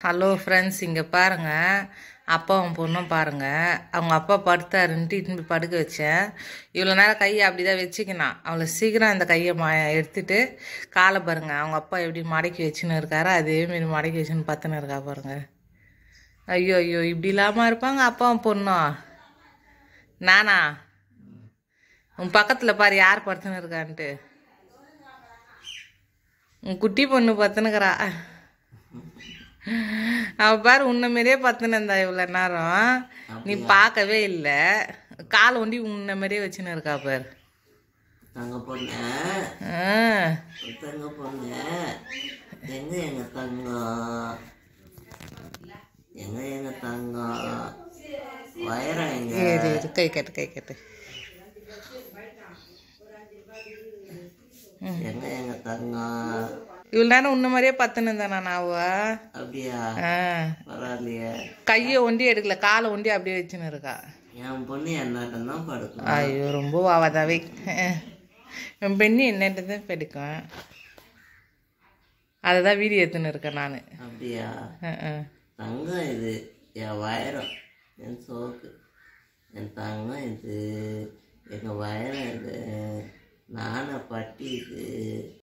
hello friends இங்கே பாருங்கள் அப்பாவும் பொண்ணும் பாருங்கள் அவங்க அப்பா படுத்தாருன்ட்டு இட்டுன்னு போய் படுக்க வச்சேன் இவ்வளோ நேரம் கையை அப்படி தான் வச்சுக்கினான் அவ்வளோ சீக்கிரம் அந்த கையை மா எடுத்துட்டு காலை பாருங்கள் அவங்க அப்பா எப்படி மடக்கி வச்சுன்னு இருக்காரோ அதேமாரி மடக்கி வச்சுன்னு பத்துன்னு இருக்கா பாருங்க ஐயோ ஐயோ இப்படி இல்லாமல் இருப்பாங்க அப்பாவும் பொண்ணும் நானா உன் பக்கத்தில் பாரு யார் படுத்துன்னு இருக்கான்ட்டு உன் குட்டி பொண்ணு பத்துனுக்குறா அவ பாரு உன்ன மாரியே பத்துன்னு இருந்தா இவ்வளோ நேரம் நீ பார்க்கவே இல்லை காலை ஒண்டி உன்ன மாரியே வச்சுன்னு இருக்கா பாரு தங்க பொண்ணு ஆ, தங்க பொண்ணு எங்க எங்க தங்கம் எங்க எங்க தங்கம் வயரம் எங்க இரு இரு கை கட்டு கை கட்டு எங்க எங்க தங்கம் இவ்வளோ நேரம் உன்ன மாதிரியே பத்துன்னு இருந்தா நான் அவ அப்படியா ஆ, பரவாயில்லையே கையை ஒண்டி எடுக்கல காலை ஒண்டி அப்படியே வச்சுன்னு இருக்கா என் பொண்ணு என்னாட்டம் தான் படுக்கும் ஐயோ ரொம்ப வாவாதாவே என் பெண்ணு என்னட்டு தான் படிக்கும் அதை தான் வீடியோ எடுத்துன்னு இருக்கேன் நான் அப்படியா தங்கம் இது என் வயரம் என் சோக்கு என் தங்கம் இது எங்கள் வயரம் இது நான பட்டி இது